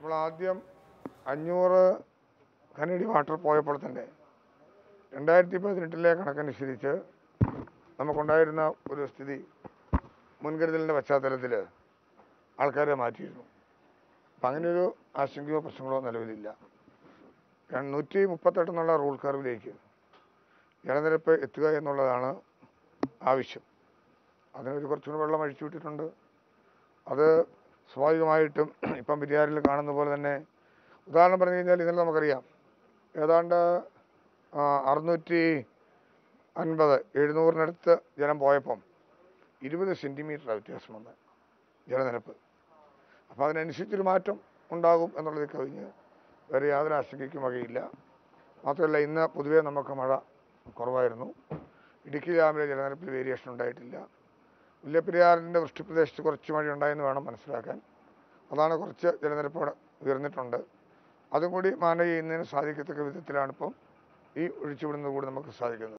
നമ്മൾ ആദ്യം അഞ്ഞൂറ് ഖനടി വാട്ടർ പോയപ്പോൾ തന്നെ രണ്ടായിരത്തി പതിനെട്ടിലെ കണക്കനുസരിച്ച് നമുക്കുണ്ടായിരുന്ന ഒരു സ്ഥിതി മുൻകരുതലിൻ്റെ പശ്ചാത്തലത്തിൽ ആൾക്കാരെ മാറ്റിയിരുന്നു അപ്പം അങ്ങനെയൊരു ആശങ്കയോ പ്രശ്നങ്ങളോ നിലവിലില്ല നൂറ്റി മുപ്പത്തെട്ട് എന്നുള്ള റൂൾ കർവിലേക്ക് ജലനിരപ്പ് എത്തുക എന്നുള്ളതാണ് ആവശ്യം അതിനൊരു കുറച്ചുകൂടി വെള്ളം അഴിച്ചു വിട്ടിട്ടുണ്ട് അത് സ്വാഭാവികമായിട്ടും ഇപ്പം പെരിയാറിൽ കാണുന്ന പോലെ തന്നെ ഉദാഹരണം പറഞ്ഞു കഴിഞ്ഞാൽ ഇന്നലെ നമുക്കറിയാം ഏതാണ്ട് ആ, അറുന്നൂറ്റി അൻപത് എഴുന്നൂറിനടുത്ത് ജലം പോയപ്പം ഇരുപത് സെൻറ്റിമീറ്റർ വ്യത്യാസം വന്ന് ജലനിരപ്പ് അപ്പോൾ അതിനനുസരിച്ചൊരു മാറ്റം ഉണ്ടാകും എന്നുള്ളതിൽ കവിഞ്ഞ് വേറെ യാതൊരു ആശങ്കയ്ക്കും വകയില്ല മാത്രമല്ല ഇന്ന് പൊതുവേ നമുക്ക് മഴ കുറവായിരുന്നു ഇടുക്കി ഡാമിലെ ജലനിരപ്പിൽ വേരിയേഷൻ ഉണ്ടായിട്ടില്ല മുല്ലപ്പെരിയാറിൻ്റെ വൃഷ്ടിപ്രദേശത്ത് കുറച്ച് മഴ ഉണ്ടായെന്ന് വേണം മനസ്സിലാക്കാൻ അതാണ് കുറച്ച് ജലനിരപ്പ് അവിടെ ഉയർന്നിട്ടുണ്ട് അതും കൂടി മാനേജ് ചെയ്യുന്നതിന് സാധിക്കത്തക്ക വിധത്തിലാണ് ഇപ്പം ഈ ഒഴിച്ചുവിടുന്നത് കൂടി നമുക്ക് സാധിക്കുന്നത്